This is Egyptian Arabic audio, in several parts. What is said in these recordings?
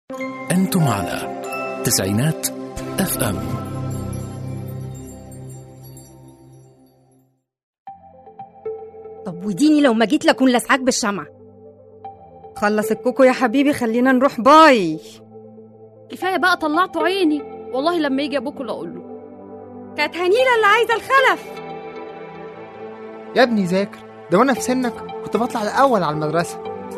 أنتم على تسعينات اف ام طب وديني لو ما جيت لكون لسعاك بالشمعة خلص الكوكو يا حبيبي خلينا نروح باي كفايه بقى طلعتوا عيني والله لما يجي ابوكوا اقول له كانت هنيلة اللي عايزة الخلف يا ابني ذاكر ده وانا في سنك كنت بطلع الاول على المدرسه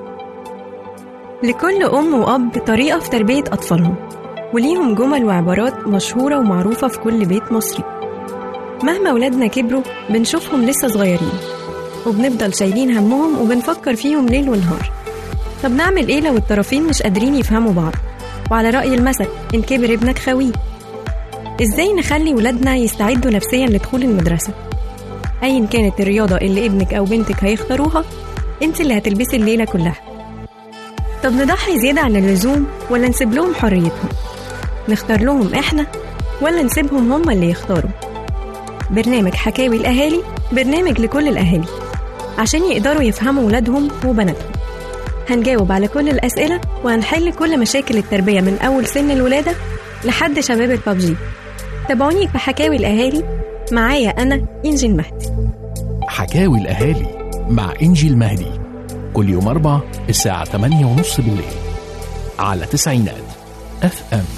لكل أم وأب طريقة في تربية أطفالهم وليهم جمل وعبارات مشهورة ومعروفة في كل بيت مصري مهما ولادنا كبروا بنشوفهم لسه صغيرين وبنفضل شايلين همهم وبنفكر فيهم ليل ونهار طب نعمل إيه لو الطرفين مش قادرين يفهموا بعض وعلى رأي المثل إن كبر ابنك خويه إزاي نخلي ولادنا يستعدوا نفسيا لدخول المدرسة أيا كانت الرياضة اللي ابنك أو بنتك هيختاروها انت اللي هتلبسي الليلة كلها طب نضحي زيادة عن اللزوم ولا نسيب لهم حريتهم نختار لهم احنا ولا نسيبهم هم اللي يختاروا برنامج حكاوي الأهالي برنامج لكل الأهالي عشان يقدروا يفهموا ولادهم وبناتهم هنجاوب على كل الأسئلة وهنحل كل مشاكل التربية من أول سن الولادة لحد شباب البابجي تابعوني في حكاوي الأهالي معايا أنا إنجي المهدي حكاوي الأهالي مع إنجي المهدي كل يوم أربع الساعة 8 ونص بالليل على تسعينات اف ام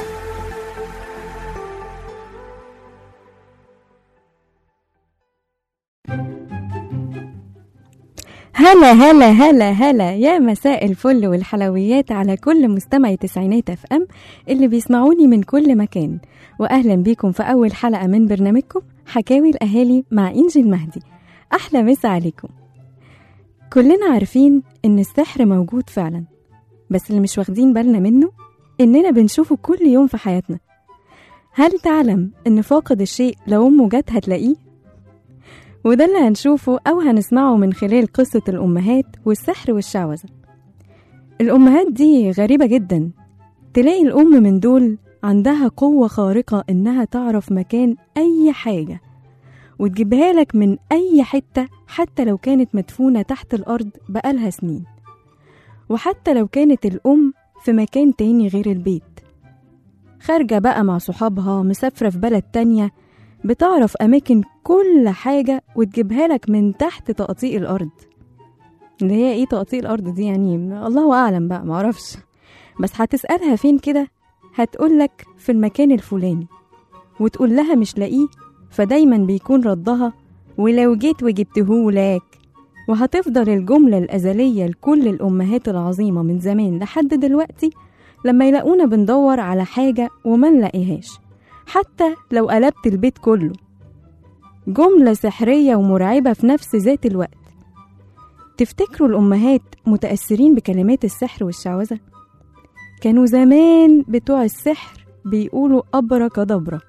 هلا هلا هلا هلا يا مساء الفل والحلويات على كل مستمعي تسعينات اف ام اللي بيسمعوني من كل مكان واهلا بيكم في اول حلقه من برنامجكم حكاوي الاهالي مع انجي المهدي احلى مسا عليكم كلنا عارفين ان السحر موجود فعلا بس اللي مش واخدين بالنا منه اننا بنشوفه كل يوم في حياتنا هل تعلم ان فاقد الشيء لو امه جت هتلاقيه وده اللي هنشوفه أو هنسمعه من خلال قصة الأمهات والسحر والشعوذة الأمهات دي غريبة جدا تلاقي الأم من دول عندها قوة خارقة إنها تعرف مكان أي حاجة وتجيبها لك من أي حتة حتى لو كانت مدفونة تحت الأرض بقالها سنين وحتى لو كانت الأم في مكان تاني غير البيت خارجة بقى مع صحابها مسافرة في بلد تانية بتعرف أماكن كل حاجة وتجيبها لك من تحت تقطيع الأرض اللي هي إيه تقطيع الأرض دي يعني الله أعلم بقى معرفش بس هتسألها فين كده هتقولك في المكان الفلاني وتقول لها مش لاقيه فدايما بيكون ردها ولو جيت وجبتهولك وهتفضل الجملة الأزلية لكل الأمهات العظيمة من زمان لحد دلوقتي لما يلاقونا بندور على حاجة وما نلاقيهاش حتى لو قلبت البيت كله جملة سحرية ومرعبة في نفس ذات الوقت تفتكروا الأمهات متأثرين بكلمات السحر والشعوذة؟ كانوا زمان بتوع السحر بيقولوا أبركدبرة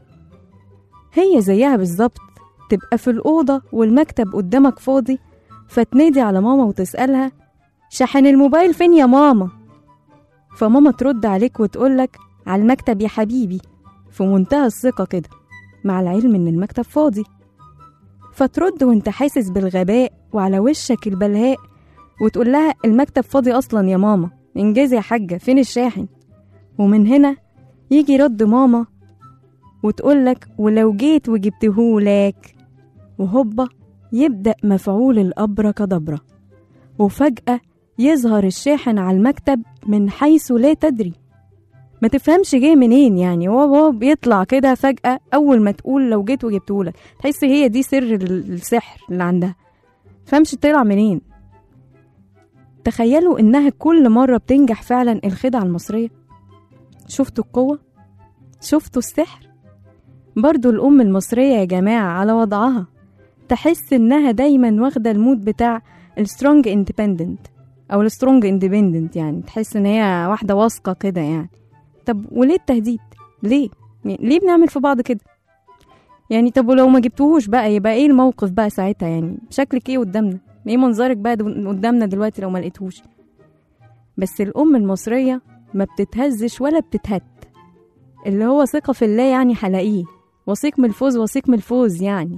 هي زيها بالظبط تبقى في الأوضة والمكتب قدامك فاضي فتنادي على ماما وتسألها شحن الموبايل فين يا ماما؟ فماما ترد عليك وتقولك على المكتب يا حبيبي في منتهى الثقة كده مع العلم إن المكتب فاضي فترد وانت حاسس بالغباء وعلى وشك البلهاء وتقول لها المكتب فاضي أصلا يا ماما انجزي يا حاجة فين الشاحن ومن هنا يجي رد ماما وتقولك ولو جيت وجبتهولك وهوبا يبدأ مفعول الأبركدبرة وفجأة يظهر الشاحن على المكتب من حيث لا تدري ما تفهمش جاي منين يعني هو هو بيطلع كده فجأة أول ما تقول لو جيت وجبتهولك تحس هي دي سر ال- السحر اللي عندها تفهمش طلع منين تخيلوا إنها كل مرة بتنجح فعلا الخدعة المصرية شفتوا القوة شفتوا السحر برضو الأم المصرية يا جماعة على وضعها تحس إنها دايما واخدة المود بتاع السترونج اندبندنت أو السترونج اندبندنت يعني تحس إن هي واحدة واثقة كده يعني طب وليه التهديد ليه يعني ليه بنعمل في بعض كده يعني طب ولو ما جبتوهوش بقى يبقى ايه الموقف بقى ساعتها يعني شكلك ايه قدامنا ايه منظرك بقى دو- قدامنا دلوقتي لو ما لقيتهوش بس الام المصريه ما بتتهزش ولا بتتهت اللي هو ثقه في الله يعني هلاقيه وثيق من الفوز وثيق من الفوز يعني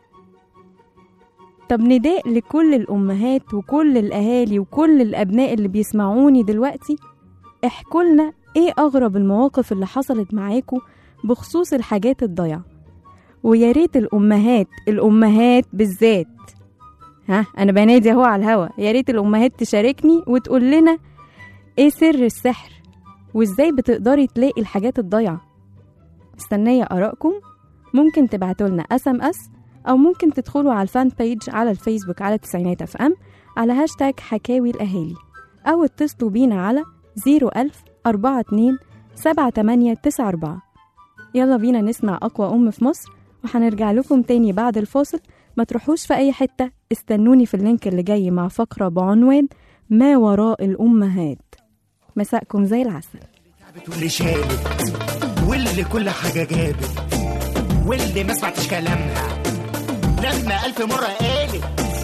طب نداء لكل الامهات وكل الاهالي وكل الابناء اللي بيسمعوني دلوقتي احكوا لنا ايه اغرب المواقف اللي حصلت معاكم بخصوص الحاجات الضايعة ويا ريت الامهات الامهات بالذات ها انا بنادي اهو على الهوا يا ريت الامهات تشاركني وتقول لنا ايه سر السحر وازاي بتقدري تلاقي الحاجات الضايعة مستنية ارائكم ممكن تبعتوا لنا اس ام اس او ممكن تدخلوا على الفان بيج على الفيسبوك على تسعينات اف ام على هاشتاج حكاوي الاهالي او اتصلوا بينا على 01000 42 7894 يلا بينا نسمع اقوى ام في مصر وهنرجع لكم تاني بعد الفاصل ما تروحوش في اي حتة استنوني في اللينك اللي جاي مع فقرة بعنوان ما وراء الامهات مساءكم زي العسل تعبت واللي شالت واللي كل حاجة جابت واللي ما سمعتش كلامها لما ألف مرة قالت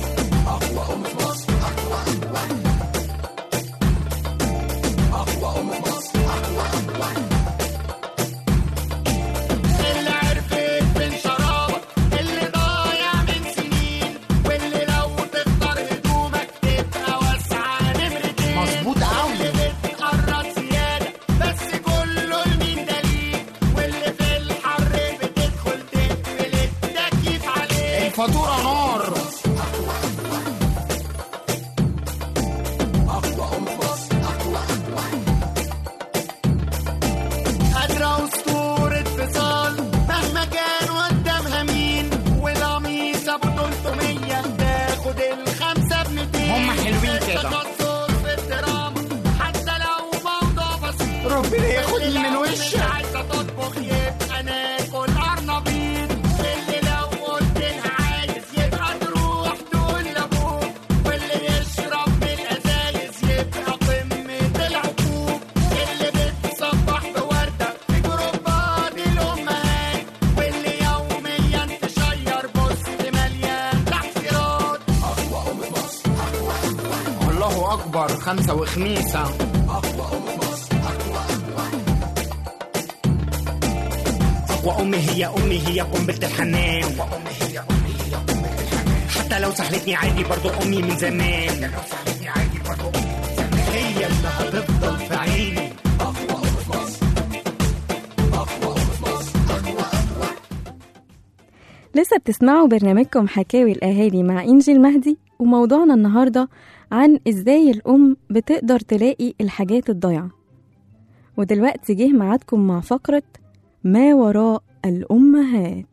اللي عرفت من شرابك اللي ضايع من سنين واللي لو تختار هدومك تبقى واسعة نمرتين مظبوط قوي اللي بتقرب زيادة بس كله لمين دليل واللي في الحر بتدخل تقفل التكييف عليه الفاتورة نار قادرة أسطورة فصال مهما كان قدامها مين والقميص أبو 300 تاخد الخمسة ب 200 هم حلوين كده تخصص في الدراما حتى لو موضوع بسيط ربنا ياخد من وشك عايزة تطبخ يبقى ناكل قرنبيط اللي لو قلت لها عايز يبقى تروح تقول لأبوك واللي يشرب من الأزايز يبقى قمة العقوق اللي بتصبح بوردة في جروبات الأمهات واللي يوميا تشير بوست مليان تحذيرات الله أكبر خمسة وخميسة أقوى أمي هي أمي هي قنبلة الحنان حتى لو سحلتني عادي برضو أمي من زمان هي اللي هتفضل في عيني لسه بتسمعوا برنامجكم حكاوي الأهالي مع إنجي المهدي وموضوعنا النهاردة عن إزاي الأم بتقدر تلاقي الحاجات الضايعة ودلوقتي جه ميعادكم مع فقرة ما وراء الأمهات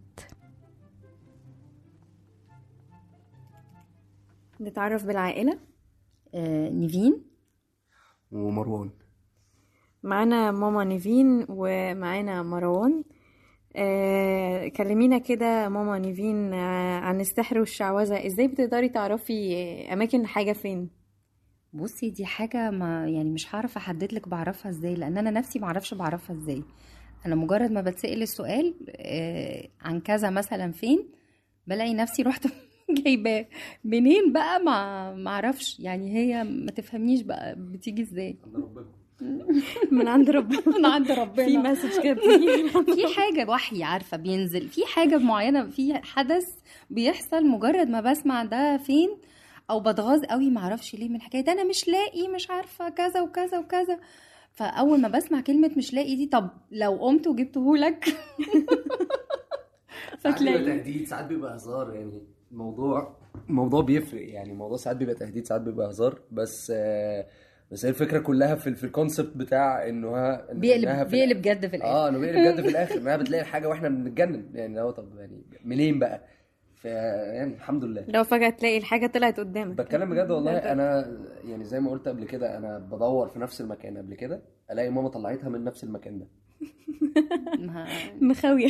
نتعرف بالعائلة آه، نيفين ومروان معانا ماما نيفين ومعانا مروان آه، كلمينا كده ماما نيفين آه، عن السحر والشعوذة ازاي بتقدري تعرفي آه، اماكن الحاجة فين بصي دي حاجة ما يعني مش هعرف احدد لك بعرفها ازاي لان انا نفسي معرفش بعرفها ازاي انا مجرد ما بتسأل السؤال آه، عن كذا مثلا فين بلاقي نفسي رحت جايباه منين بقى ما معرفش يعني هي ما تفهمنيش بقى بتيجي ازاي من عند ربنا من عند ربنا في مسج كده بتيجي في حاجة وحي عارفة بينزل في حاجة معينة في حدث بيحصل مجرد ما بسمع ده فين او بتغاظ قوي معرفش ليه من الحكاية ده انا مش لاقي مش عارفة كذا وكذا وكذا فاول ما بسمع كلمة مش لاقي دي طب لو قمت وجبتهولك ساعات بيبقى فتلاقي تهديد ساعات بيبقى هزار يعني الموضوع الموضوع بيفرق يعني الموضوع ساعات بيبقى تهديد ساعات بيبقى هزار بس آه، بس هي الفكره كلها في في الكونسبت بتاع انه ها إنها بيقلب في بيقلب جد في الاخر اه انه بيقلب جد في الاخر انها بتلاقي الحاجه واحنا بنتجنن يعني هو طب يعني منين بقى ف يعني الحمد لله لو فجأة تلاقي الحاجة طلعت قدامك بتكلم بجد والله انا يعني زي ما قلت قبل كده انا بدور في نفس المكان قبل كده الاقي ماما طلعتها من نفس المكان ده ما- مخاوية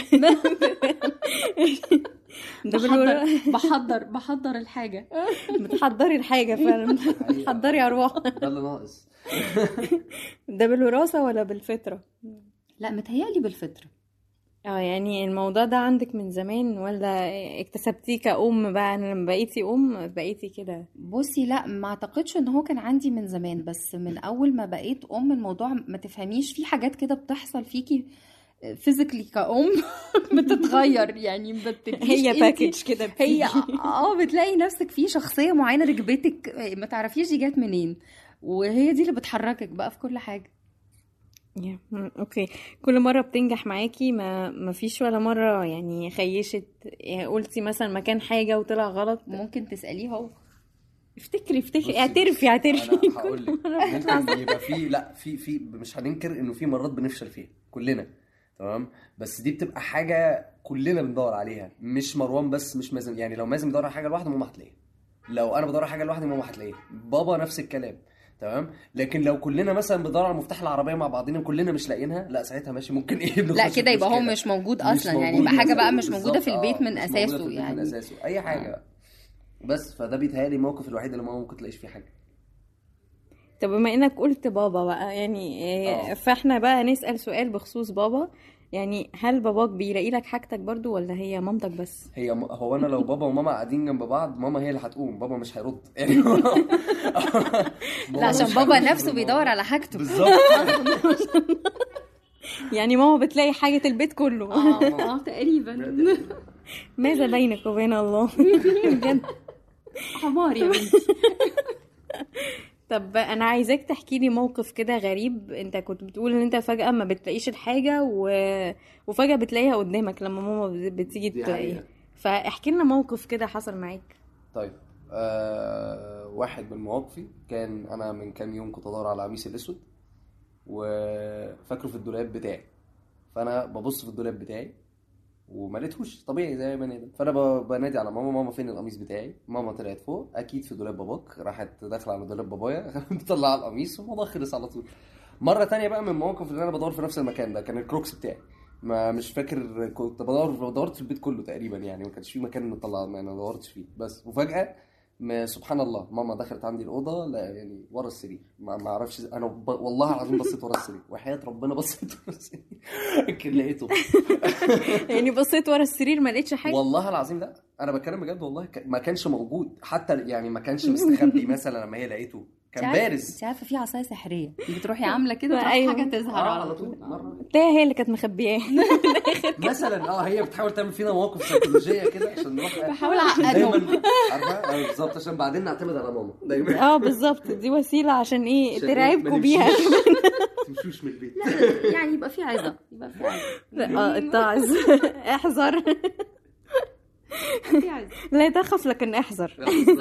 ده بالورا بحضر بحضر بحضر الحاجة بتحضري الحاجة فعلا بتحضري أرواح ده اللي ناقص ده بالوراثة ولا بالفطرة؟ لا متهيألي بالفطرة اه يعني الموضوع ده عندك من زمان ولا اكتسبتيه كأم بقى أنا لما بقيتي أم بقيتي كده بصي لا ما اعتقدش ان هو كان عندي من زمان بس من اول ما بقيت ام الموضوع ما تفهميش في حاجات كده بتحصل فيكي فيزيكلي كأم بتتغير يعني ما بتبقيش هي انتي- باكج كده هي بتيجي. اه بتلاقي نفسك في شخصية معينة ركبتك ما تعرفيش دي جت منين وهي دي اللي بتحركك بقى في كل حاجة يا، مم، اوكي كل مرة بتنجح معاكي ما ما فيش ولا مرة يعني خيشت يعني قلتي مثلا مكان حاجة وطلع غلط ممكن تساليه هو افتكري افتكري بصي، اعترفي اعترفي انا هقول لك ممكن يبقى في لا في في مش هننكر انه في مرات بنفشل فيها كلنا تمام بس دي بتبقى حاجه كلنا بندور عليها مش مروان بس مش مازن يعني لو مازن بيدور على حاجه لوحده ماما هتلاقيها لو انا بدور على حاجه لوحدي ماما هتلاقيها بابا نفس الكلام تمام لكن لو كلنا مثلا بندور على مفتاح العربيه مع بعضنا وكلنا مش لاقيينها لا ساعتها ماشي ممكن ايه لا بنخش كده في يبقى هو مشكلة. مش موجود مش اصلا يعني موجود يبقى حاجه بقى مثلاً. مش موجوده في بالظبط، البيت آه، من مش موجودة في اساسه البيت من يعني اساسه اي حاجه بقى. بس فده بيتهيألي الموقف الوحيد اللي ماما ممكن تلاقيش فيه حاجه طب بما انك قلت بابا بقى يعني آه. إيه، فاحنا بقى نسأل سؤال بخصوص بابا يعني هل باباك بيلاقي لك حاجتك برضو ولا هي مامتك بس هي م... هو انا لو بابا وماما قاعدين جنب بعض ماما هي اللي هتقوم بابا مش هيرد يعني لا عشان بابا نفسه بيدور على حاجته بالظبط يعني ماما بتلاقي حاجة البيت كله اه تقريبا ماذا بينك وبين الله بجد حمار يا بنتي طب انا عايزاك تحكي لي موقف كده غريب انت كنت بتقول ان انت فجأة ما بتلاقيش الحاجة و... وفجأة بتلاقيها قدامك لما ماما بتيجي دي تلاقيها حقيقة. فاحكي لنا موقف كده حصل معاك طيب آه واحد من مواقفي كان انا من كام يوم كنت ادور على القميص الاسود وفاكره في الدولاب بتاعي فانا ببص في الدولاب بتاعي وما لقيتهوش طبيعي زي بني ادم فانا ب- بنادي على ماما ماما فين القميص بتاعي ماما طلعت فوق اكيد في دولاب باباك راحت داخله على دولاب بابايا مطلعه القميص والموضوع خلص على طول مره تانية بقى من المواقف اللي انا بدور في نفس المكان ده كان الكروكس بتاعي ما مش فاكر كنت بدور دورت في البيت كله تقريبا يعني ما كانش في مكان نطلع ما انا دورتش فيه بس وفجاه ما سبحان الله ماما دخلت عندي الاوضه لا يعني ورا السرير ما ما اعرفش إزاي- انا ب... والله العظيم بصيت ورا السرير وحياه ربنا بصيت ورا السرير يمكن لقيته يعني بصيت ورا السرير ما لقيتش حاجة والله العظيم لا انا بتكلم بجد والله ك... ما كانش موجود حتى يعني ما كانش مستخبي مثلا لما هي لقيته كان انت عارفة- بارز انت عارفه في عصايه سحريه بتروحي عامله كده تروح أيوة. حاجه تظهر اه على على طول طول مره تلاقيها هي اللي كانت مخبياه مثلا اه هي بتحاول تعمل فينا مواقف سيكولوجيه كده عشان نروح بحاول عشان اعقدهم دايما عارفه أيوة بالظبط عشان بعدين نعتمد على ماما دايما اه بالظبط دي وسيلة عشان ايه عشان إيه؟ ترعبكوا ما بيها نمشيش- تمشوش من البيت يعني يبقى في عظه يبقى في عظه اه اتعظ احذر في عظه لا تخف لكن احذر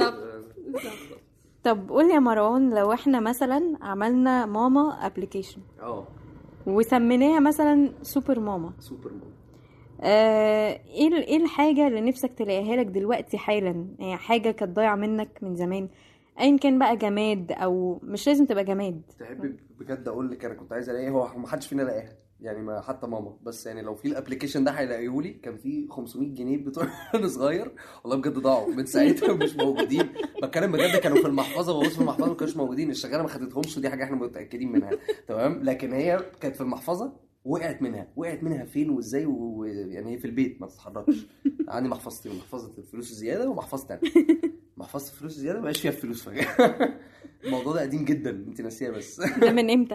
طب قول يا مروان لو احنا مثلا عملنا ماما ابلكيشن اه وسميناها مثلا سوبر ماما سوبر ماما آه، ايه ال- ايه الحاجة اللي نفسك تلاقيها لك دلوقتي حالا يعني حاجة كانت ضايعة منك من زمان ايا كان بقى جماد او مش لازم تبقى جماد تحب بجد اقول لك انا كنت عايز الاقيه هو ما حدش فينا لقاها يعني ما حتى ماما بس يعني لو في الابلكيشن ده هيلاقيهولي كان في 500 جنيه بتوع انا صغير والله بجد ضاعوا من ساعتها مش موجودين بتكلم بجد كانوا في المحفظه ببص في المحفظه ما كانوش موجودين الشغاله ما خدتهمش ودي حاجه احنا متاكدين منها تمام لكن هي كانت في المحفظه وقعت منها وقعت منها فين وازاي و- ويعني هي في البيت ما بتتحركش عندي محفظتين محفظه الفلوس الزياده ومحفظه تانية محفظه الفلوس الزياده ما بقاش فيها فلوس فجاه الموضوع ده قديم جدا انت ناسيه بس ده من امتى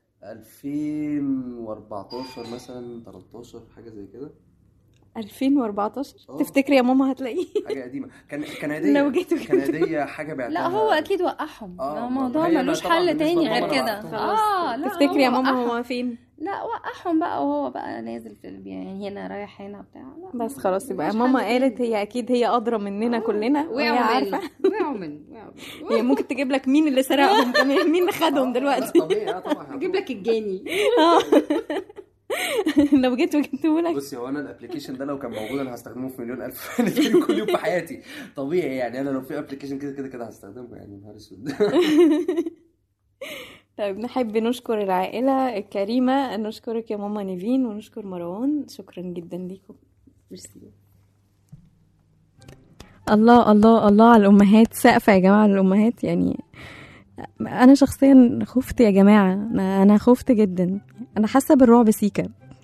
2014 مثلا 13 حاجه زي كده 2014 آه. تفتكري يا ماما هتلاقيه حاجه قديمه كان كان هديه لو جيتوا كان هديه حاجه بعتها لا هو اكيد وقعهم آه، ده ما موضوع هي ملوش طبعاً حل بالنسبة تاني لماما غير أنا كده وقعتهم. اه لا تفتكري يا هو ماما وقعهم. هو فين لا وقعهم بقى وهو بقى نازل في البي- يعني هنا رايح هنا بتاع لا بس خلاص يبقى ملوش ماما حل قالت تاني. هي اكيد هي ادرى مننا كلنا وهي وقعوا عارفه منه وقعوا منه وقعوا منه هي ممكن تجيب لك مين اللي سرقهم كمان مين اللي خدهم دلوقتي لا طبيعي اه طبعا اجيب لك الجاني لو جيت وجبته لك بصي هو انا الابلكيشن ده لو كان موجود انا هستخدمه في مليون الف يعني كل يوم في حياتي طبيعي يعني انا لو في ابلكيشن كده كده كده هستخدمه يعني نهار اسود طيب نحب نشكر العائلة الكريمة نشكرك يا ماما نيفين ونشكر مروان شكرا جدا ليكم ميرسي الله الله الله على الأمهات سقفة يا جماعة للأمهات يعني أنا شخصيا خفت يا جماعة أنا أنا خفت جدا أنا حاسة بالرعب سيكا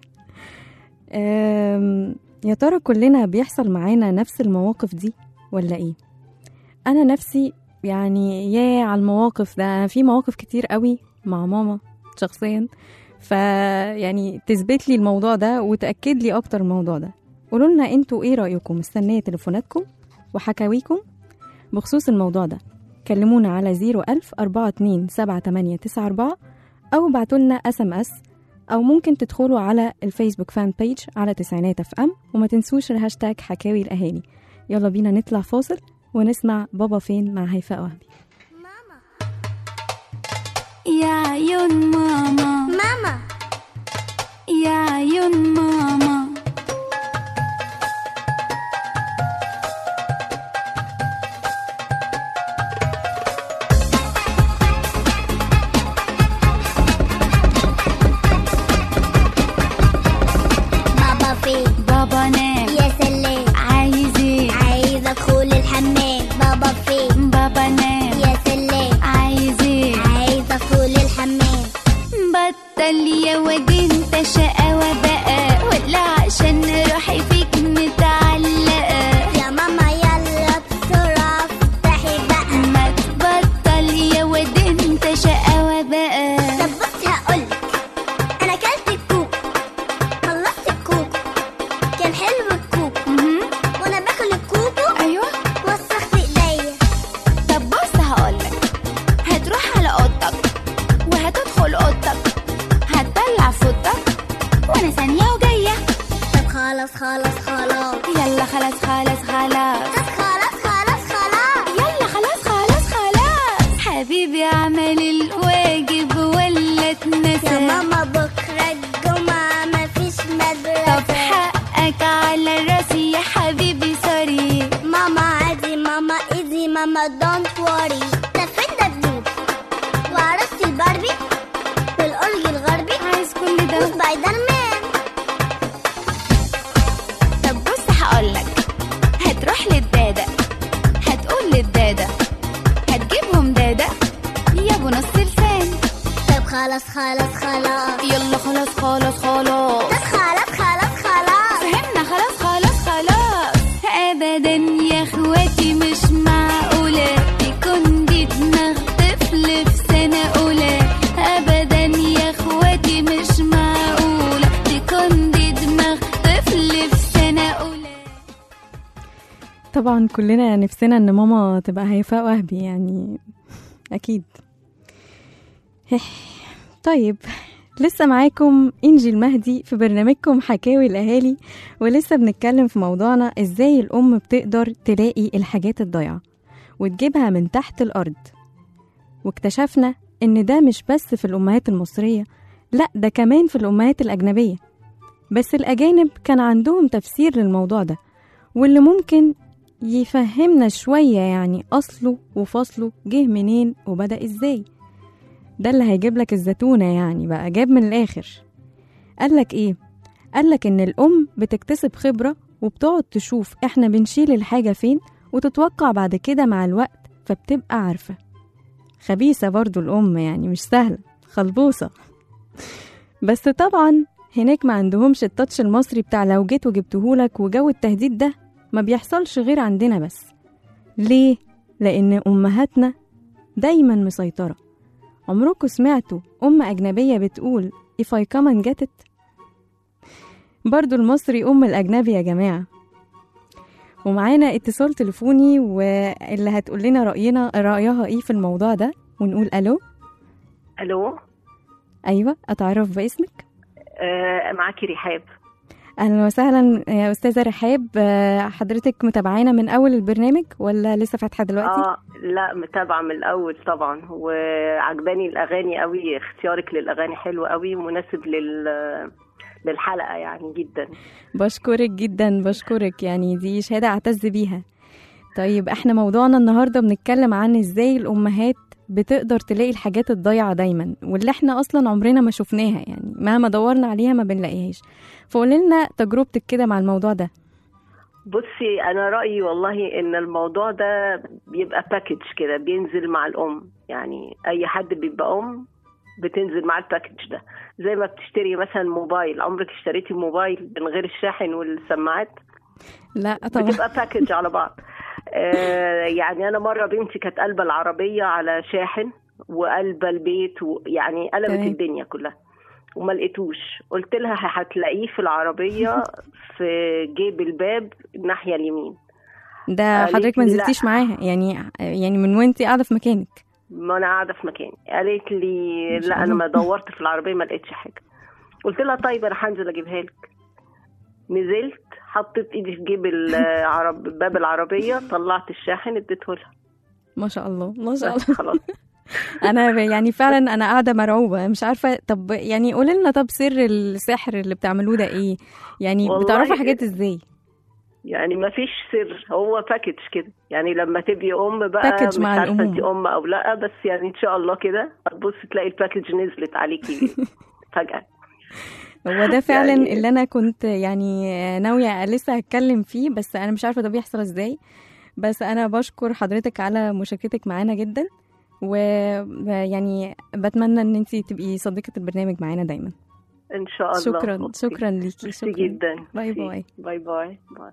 أم، يا ترى كلنا بيحصل معانا نفس المواقف دي ولا إيه أنا نفسي يعني يا على المواقف ده في مواقف كتير قوي مع ماما شخصيا فيعني تثبت لي الموضوع ده وتأكد لي أكتر الموضوع ده قولوا لنا انتوا ايه رأيكم مستنية تليفوناتكم وحكاويكم بخصوص الموضوع ده كلمونا على 01000 42 7894 أو ابعتوا لنا اس ام اس أو ممكن تدخلوا على الفيسبوك فان بيج على تسعينات اف ام وما تنسوش الهاشتاج حكاوي الأهالي يلا بينا نطلع فاصل ونسمع بابا فين مع هيفاء وهبي يا عيون ماما ماما يا عيون ماما بابا فين بابا نام يا سلام عايز ايه عايز ادخل الحمام بابا فين بابا نام يا سلام عايز ايه عايز ادخل الحمام بطل يا واد انت شقاوة بقى ولا عشان روحي فيك متعلقة يا ماما يلا بسرعة افتحي بقى ما تبطل يا واد انت شقاوة بقى طب بصي هقولك انا اكلت الكوك خلصت الكوك كان حلو الكوك مهم. وانا باكل الكوكو ايوه وسخت ايديا طب بص هقولك هتروح على اوضتك وهتدخل اوضتك هتطلع فوطك وانا ثانية وجاية طب خلاص خلاص خلاص يلا خلاص خلاص خلاص طب خلاص خلاص خلاص يلا خلاص خلاص خلاص حبيبي اعمل الواجب ولا يا اتنسى ماما بكرة الجمعة مفيش طب مدرسة حقك على راسي يا حبيبي سوري ماما عادي ماما ايزي ماما دونت وري ده فين دبدوب وعروسة الباربي والأورج الغربي عايز كل ده وسبايدر مان طب بص هقولك هتروح للدادة هتقول للدادة هتجيبهم دادة يا ابو نص لسان طب خلاص خلاص خلاص يلا خلاص خلاص خلاص طب خلاص خلاص خلاص فهمنا خلاص خلاص خلاص ابدا يا اخواتي مش معقولة يكون دي دماغ طفل في سنة اولى ابدا يا اخواتي مش معقولة تكون دي دماغ طفل في سنة اولى طبعا كلنا نفسنا ان ماما تبقى هيفاء وهبي يعني اكيد طيب لسه معاكم انجي المهدي في برنامجكم حكاوي الاهالي ولسه بنتكلم في موضوعنا ازاي الام بتقدر تلاقي الحاجات الضايعه وتجيبها من تحت الارض واكتشفنا ان ده مش بس في الامهات المصريه لا ده كمان في الامهات الاجنبيه بس الاجانب كان عندهم تفسير للموضوع ده واللي ممكن يفهمنا شوية يعني أصله وفصله جه منين وبدأ إزاي ده اللي هيجيب لك الزتونة يعني بقى جاب من الآخر قالك إيه؟ قالك إن الأم بتكتسب خبرة وبتقعد تشوف إحنا بنشيل الحاجة فين وتتوقع بعد كده مع الوقت فبتبقى عارفة خبيثة برضو الأم يعني مش سهلة خلبوصة بس طبعا هناك ما عندهمش التاتش المصري بتاع لو جيت وجبتهولك وجو التهديد ده ما بيحصلش غير عندنا بس ليه؟ لأن أمهاتنا دايما مسيطرة عمركم سمعتوا أم أجنبية بتقول if I come and get it برضو المصري أم الأجنبي يا جماعة ومعانا اتصال تليفوني واللي هتقول لنا رأينا رأيها ايه في الموضوع ده ونقول ألو الو أيوة أتعرف باسمك آه معاكي رحاب أهلا وسهلا يا أستاذة رحاب آه، حضرتك متابعانا من أول البرنامج ولا لسه فاتحة دلوقتي؟ اه لا متابعه من الاول طبعا وعجباني الاغاني قوي اختيارك للاغاني حلو قوي مناسب لل للحلقه يعني جدا بشكرك جدا بشكرك يعني دي شهادة أعتز بيها طيب احنا موضوعنا النهاردة بنتكلم عن ازاي الأمهات بتقدر تلاقي الحاجات الضايعة دايما واللي احنا أصلا عمرنا ما شفناها يعني مهما دورنا عليها ما بنلاقيهاش فقولي لنا تجربتك كده مع الموضوع ده بصي انا رايي والله ان الموضوع ده بيبقى باكج كده بينزل مع الام يعني اي حد بيبقى ام بتنزل مع الباكج ده زي ما بتشتري مثلا موبايل عمرك اشتريتي موبايل من غير الشاحن والسماعات لا طبعا بتبقى باكج على بعض آه يعني انا مره بنتي كانت قلبه العربيه على شاحن وقلبه البيت ويعني قلبت تمام. الدنيا كلها وما لقيتوش قلت لها هتلاقيه في العربيه في جيب الباب الناحيه اليمين ده قالت حضرتك ما لي نزلتيش لا. معاها يعني يعني من وانتي قاعدة في مكانك ما انا قاعده في مكاني قالت لي ما شاء لا انا الله. ما دورت في العربيه ما لقيتش حاجه قلت لها طيب انا هنزل اجيبها لك نزلت حطيت ايدي في جيب العرب باب العربيه طلعت الشاحن اديته لها ما شاء الله ما شاء بس الله خلاص انا ب- يعني فعلا انا قاعده مرعوبه مش عارفه طب يعني قولي لنا طب سر السحر اللي بتعملوه ده ايه يعني والله بتعرفي حاجات ازاي يعني ما فيش سر هو باكج كده يعني لما تبقي ام بقى باكج مش مع عارفه الأمومة. انت ام او لا بس يعني ان شاء الله كده هتبص تلاقي الباكج نزلت عليكي فجاه هو ده فعلا يعني- اللي انا كنت يعني ناويه لسه هتكلم فيه بس انا مش عارفه ده بيحصل ازاي بس انا بشكر حضرتك على مشاركتك معانا جدا ويعني بتمنى ان انت تبقي صديقه البرنامج معانا دايما ان شاء الله شكرا أوكي. شكرا ليكي ميرسي شكرا جدا باي ميرسي. باي باي باي باي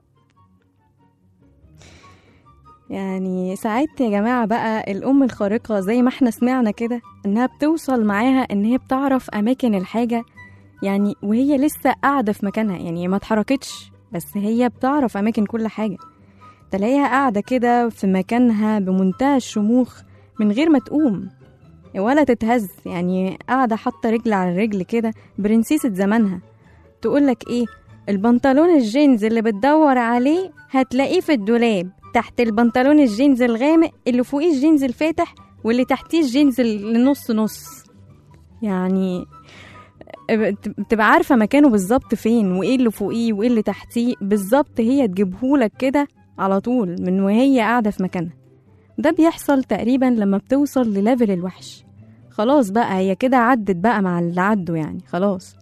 يعني ساعات يا جماعة بقى الأم الخارقة زي ما احنا سمعنا كده إنها بتوصل معاها إن هي بتعرف أماكن الحاجة يعني وهي لسه قاعدة في مكانها يعني ما اتحركتش بس هي بتعرف أماكن كل حاجة تلاقيها قاعدة كده في مكانها بمنتهى الشموخ من غير ما تقوم ولا تتهز يعني قاعدة حاطة رجل على رجل كده برنسيسة زمانها تقولك ايه البنطلون الجينز اللي بتدور عليه هتلاقيه في الدولاب تحت البنطلون الجينز الغامق اللي فوقيه الجينز الفاتح واللي تحتيه الجينز اللي نص نص يعني بت- بتبقى عارفة مكانه بالظبط فين وايه اللي فوقيه وايه اللي تحتيه بالظبط هي تجيبهولك كده على طول من وهي قاعدة في مكانها ده بيحصل تقريبا لما بتوصل لليفل الوحش خلاص بقى هي كده عدت بقى مع اللي عدوا يعني خلاص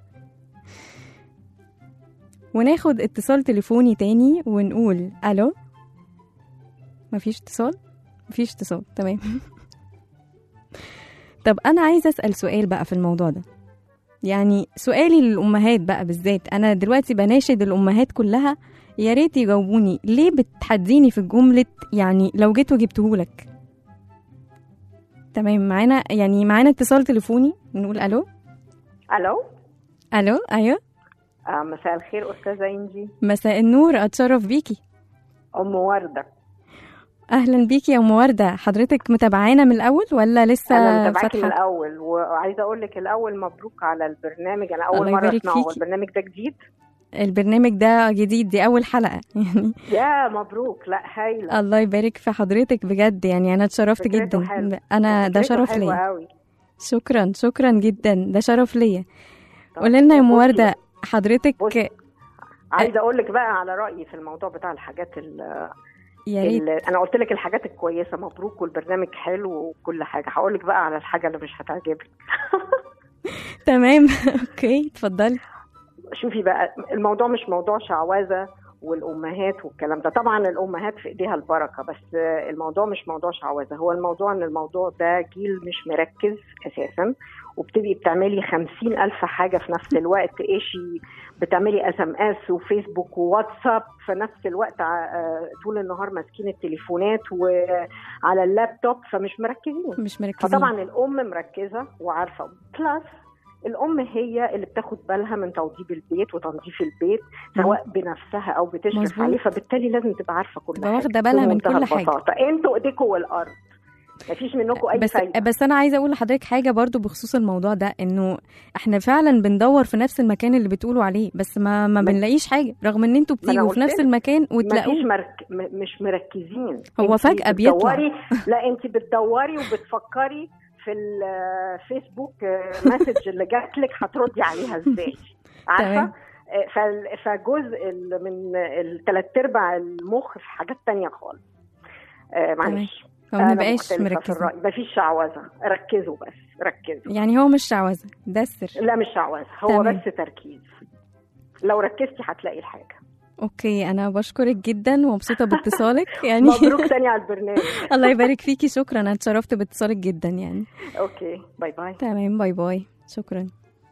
وناخد اتصال تليفوني تاني ونقول الو مفيش اتصال مفيش اتصال تمام طب انا عايزه اسال سؤال بقى في الموضوع ده يعني سؤالي للامهات بقى بالذات انا دلوقتي بناشد الامهات كلها يا ريت يجاوبوني ليه بتحديني في جمله يعني لو جيت وجبتهولك تمام معانا يعني معانا اتصال تليفوني نقول الو الو الو ايوه آه مساء الخير استاذه انجي مساء النور اتشرف بيكي ام ورده اهلا بيكي يا ام ورده حضرتك متابعانا من الاول ولا لسه انا متابعاكي من فاتحه الاول وعايزه اقول لك الاول مبروك على البرنامج انا اول الله مره يبارك اسمعه هو فيكي. البرنامج ده جديد البرنامج ده جديد دي اول حلقه يعني يا مبروك لا هايله الله يبارك في حضرتك بجد يعني انا اتشرفت فكرته جدا حلوة. انا ده فكرته شرف حلوة ليا قوي شكرا شكرا جدا ده شرف ليا قولي لنا يا ام بصي- ورده حضرتك عايزه اقول لك بقى على رايي في الموضوع بتاع الحاجات ال يا ريت ال- انا قلت لك الحاجات الكويسه مبروك والبرنامج حلو وكل حاجه هقول لك بقى على الحاجه اللي مش هتعجبك تمام اوكي اتفضلي شوفي بقى الموضوع مش موضوع شعوذه والامهات والكلام ده طبعا الامهات في ايديها البركه بس الموضوع مش موضوع شعوذه هو الموضوع ان الموضوع ده جيل مش مركز اساسا وبتبقي بتعملي خمسين ألف حاجة في نفس الوقت إيشي بتعملي اس ام اس وفيسبوك وواتساب في نفس الوقت ع- طول النهار ماسكين التليفونات وعلى اللابتوب فمش مركزين مش مركزين فطبعا الام مركزه وعارفه بلس الام هي اللي بتاخد بالها من توضيب البيت وتنظيف البيت سواء بنفسها او بتشرف مظبوط. عليه فبالتالي لازم تبقى عارفه كل تبقى حاجه واخدة بالها من بمنتهى كل حاجة. البساطة. انتوا ايديكم والارض مفيش منكم اي بس فايده بس انا عايزه اقول لحضرتك حاجه برضو بخصوص الموضوع ده انه احنا فعلا بندور في نفس المكان اللي بتقولوا عليه بس ما ما بنلاقيش حاجه رغم ان انتوا ما أنا بتيجوا في قلت نفس لك، المكان مفيش وتلاقوه مرك... م- مش مركزين هو انتي فجأة بيطلع. بتدوري لا انت بتدوري وبتفكري في الفيسبوك مسج اللي جات لك هتردي عليها ازاي عارفه تمام. آه، فال- فجزء ال- من الثلاث ارباع المخ في حاجات تانية خالص آه، معلش هو ما أنا بقاش مختلفة في مركزين. الرأي مفيش شعوذة ركزوا بس ركزوا يعني هو مش شعوذه ده السر لا مش شعوذة هو تمام. بس تركيز لو ركزتي هتلاقي الحاجة اوكي انا بشكرك جدا ومبسوطه باتصالك يعني مبروك تاني على البرنامج الله يبارك فيكي شكرا انا اتشرفت باتصالك جدا يعني اوكي باي باي تمام باي باي شكرا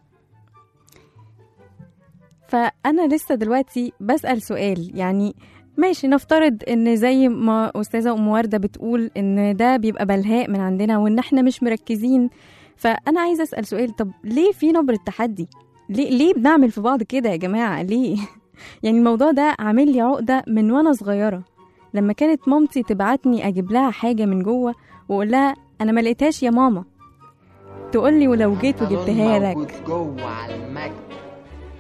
فأنا لسه دلوقتي بسأل سؤال يعني ماشي نفترض ان زي ما استاذه ام ورده بتقول ان ده بيبقى بلهاء من عندنا وان احنا مش مركزين فانا عايزه اسال سؤال طب ليه في نبره تحدي ليه ليه بنعمل في بعض كده يا جماعه ليه يعني الموضوع ده عامل لي عقده من وانا صغيره لما كانت مامتي تبعتني اجيب لها حاجه من جوه واقول لها انا ما لقيتهاش يا ماما تقول لي ولو جيت وجبتها لك موجود جوه على المكتب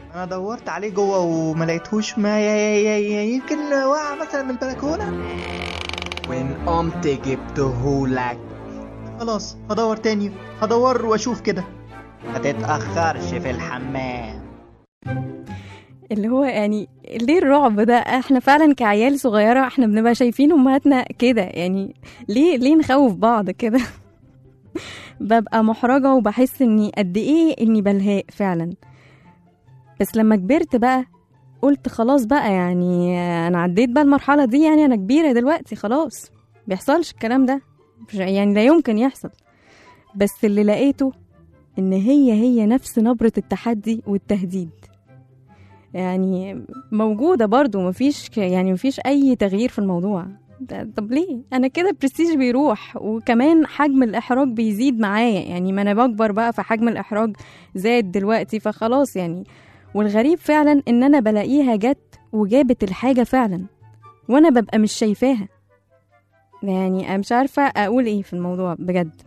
انا دورت عليه جوه وما لقيتهوش ما ي- ي- ي- يمكن وقع مثلا من البلكونه وين قمت جبتهولك خلاص هدور تاني هدور واشوف كده ما تتأخرش في الحمام اللي هو يعني ليه الرعب ده احنا فعلا كعيال صغيرة احنا بنبقى شايفين امهاتنا كده يعني ليه ليه نخوف بعض كده ببقى محرجة وبحس اني قد ايه اني بلهاء فعلا بس لما كبرت بقى قلت خلاص بقى يعني انا عديت بقى المرحلة دي يعني انا كبيرة دلوقتي خلاص بيحصلش الكلام ده مش- يعني لا يمكن يحصل بس اللي لقيته ان هي هي نفس نبرة التحدي والتهديد يعني موجودة برضو مفيش ك- يعني مفيش أي تغيير في الموضوع ده- طب ليه أنا كده البرستيج بيروح وكمان حجم الإحراج بيزيد معايا يعني ما أنا بكبر بقى فحجم الإحراج زاد دلوقتي فخلاص يعني والغريب فعلا إن أنا بلاقيها جت وجابت الحاجة فعلا وأنا ببقى مش شايفاها يعني أنا مش عارفة أقول إيه في الموضوع بجد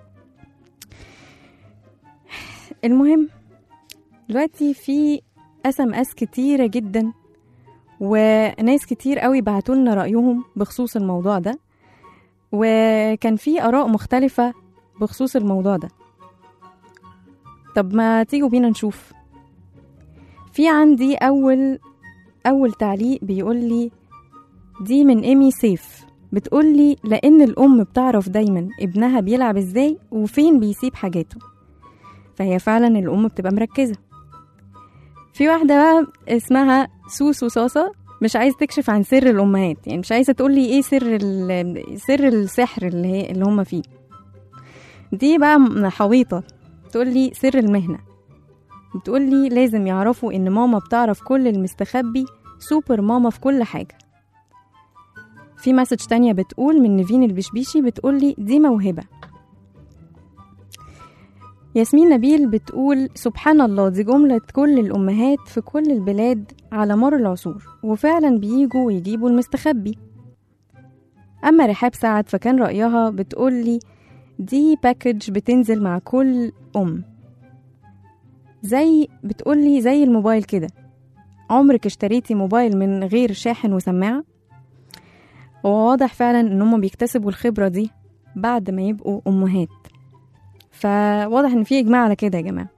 المهم دلوقتي في اس ام اس كتيره جدا وناس كتير قوي بعتوا لنا رايهم بخصوص الموضوع ده وكان في اراء مختلفه بخصوص الموضوع ده طب ما تيجوا بينا نشوف في عندي اول اول تعليق بيقول لي دي من ايمي سيف بتقول لي لان الام بتعرف دايما ابنها بيلعب ازاي وفين بيسيب حاجاته فهي فعلا الام بتبقى مركزه في واحدة بقى اسمها سوسو صاصة مش عايز تكشف عن سر الأمهات يعني مش عايزة تقولي ايه سر ال- سر السحر اللي هي اللي هما فيه دي بقى م- حويطة تقولي سر المهنة بتقولي لازم يعرفوا ان ماما بتعرف كل المستخبي سوبر ماما في كل حاجة في مسج تانية بتقول من نيفين البشبيشي بتقولي دي موهبة ياسمين نبيل بتقول سبحان الله دي جملة كل الأمهات في كل البلاد على مر العصور وفعلا بيجوا ويجيبوا المستخبي أما رحاب سعد فكان رأيها بتقولي دي باكج بتنزل مع كل أم زي بتقولي زي الموبايل كده عمرك اشتريتي موبايل من غير شاحن وسماعة هو واضح فعلا ان هم بيكتسبوا الخبرة دي بعد ما يبقوا أمهات فواضح ان في اجماع على كده يا جماعه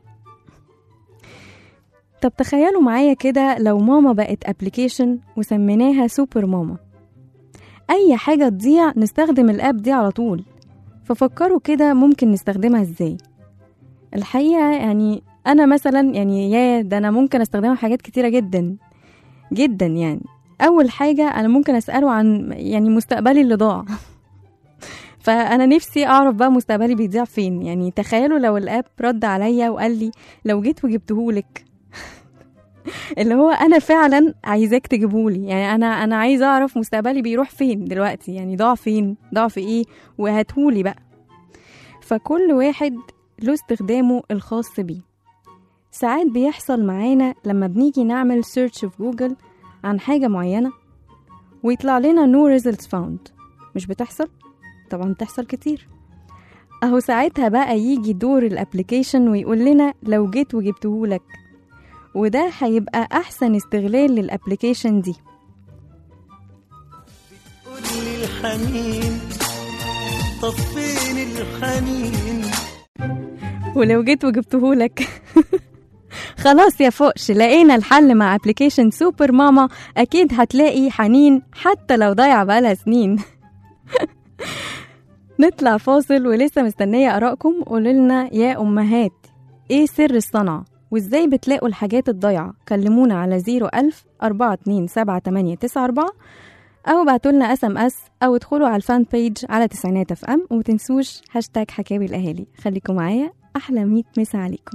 طب تخيلوا معايا كده لو ماما بقت ابلكيشن وسميناها سوبر ماما اي حاجه تضيع نستخدم الاب دي على طول ففكروا كده ممكن نستخدمها ازاي الحقيقه يعني انا مثلا يعني يا ده انا ممكن استخدمها في حاجات كتيره جدا جدا يعني اول حاجه انا ممكن اساله عن يعني مستقبلي اللي ضاع فانا نفسي اعرف بقى مستقبلي بيضيع فين يعني تخيلوا لو الاب رد عليا وقال لي لو جيت وجبتهولك اللي هو انا فعلا عايزاك تجيبهولي يعني انا انا عايزه اعرف مستقبلي بيروح فين دلوقتي يعني ضاع فين ضاع في ايه وهاتهولي بقى فكل واحد له استخدامه الخاص بيه ساعات بيحصل معانا لما بنيجي نعمل سيرش في جوجل عن حاجة معينة ويطلع لنا no results found مش بتحصل؟ طبعا بتحصل كتير اهو ساعتها بقى يجي دور الابليكيشن ويقول لنا لو جيت وجبتهولك وده هيبقى احسن استغلال للابليكيشن دي قولي الحنين طب فين الحنين ولو جيت وجبتهولك خلاص يا فوقش لقينا الحل مع ابليكيشن سوبر ماما اكيد هتلاقي حنين حتى لو ضايع بقالها سنين نطلع فاصل ولسه مستنية آرائكم قولولنا يا أمهات إيه سر الصنعة وإزاي بتلاقوا الحاجات الضايعة كلمونا على زيرو ألف أربعة اتنين سبعة تمانية تسعة أربعة أو بعتولنا اس ام اس أو ادخلوا على الفان بيج على تسعينات اف ام ومتنسوش هاشتاج حكاوي الأهالي خليكم معايا أحلى ميت مسا عليكم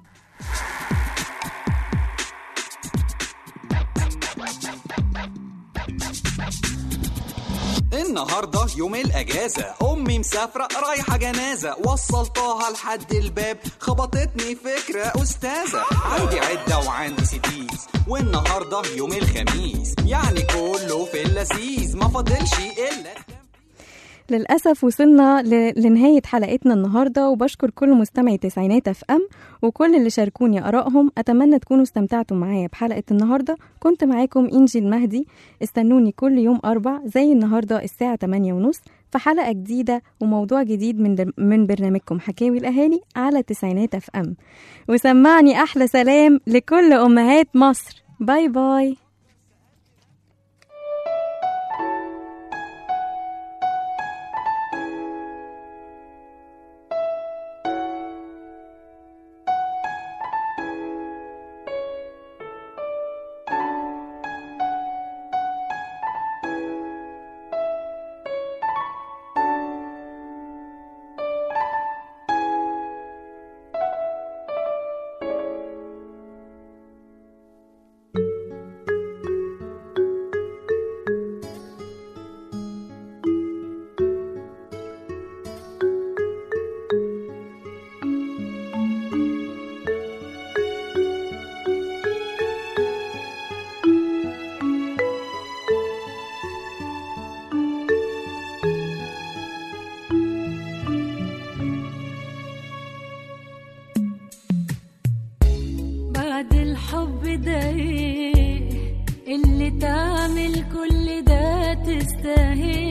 النهارده يوم الاجازه امي مسافره رايحه جنازه وصلتها لحد الباب خبطتني فكره استاذه عندي عده وعندي سيديز والنهارده يوم الخميس يعني كله في اللذيذ ما فاضلش الا للأسف وصلنا ل- لنهاية حلقتنا النهاردة وبشكر كل مستمعي تسعينات اف ام وكل اللي شاركوني آرائهم أتمنى تكونوا استمتعتوا معايا بحلقة النهاردة كنت معاكم إنجي المهدي استنوني كل يوم أربع زي النهاردة الساعة 8 ونص في حلقة جديدة وموضوع جديد من در- من برنامجكم حكاوي الأهالي على تسعينات اف ام وسمعني أحلى سلام لكل أمهات مصر باي باي بعد الحب ده ايه اللي تعمل كل ده تستاهل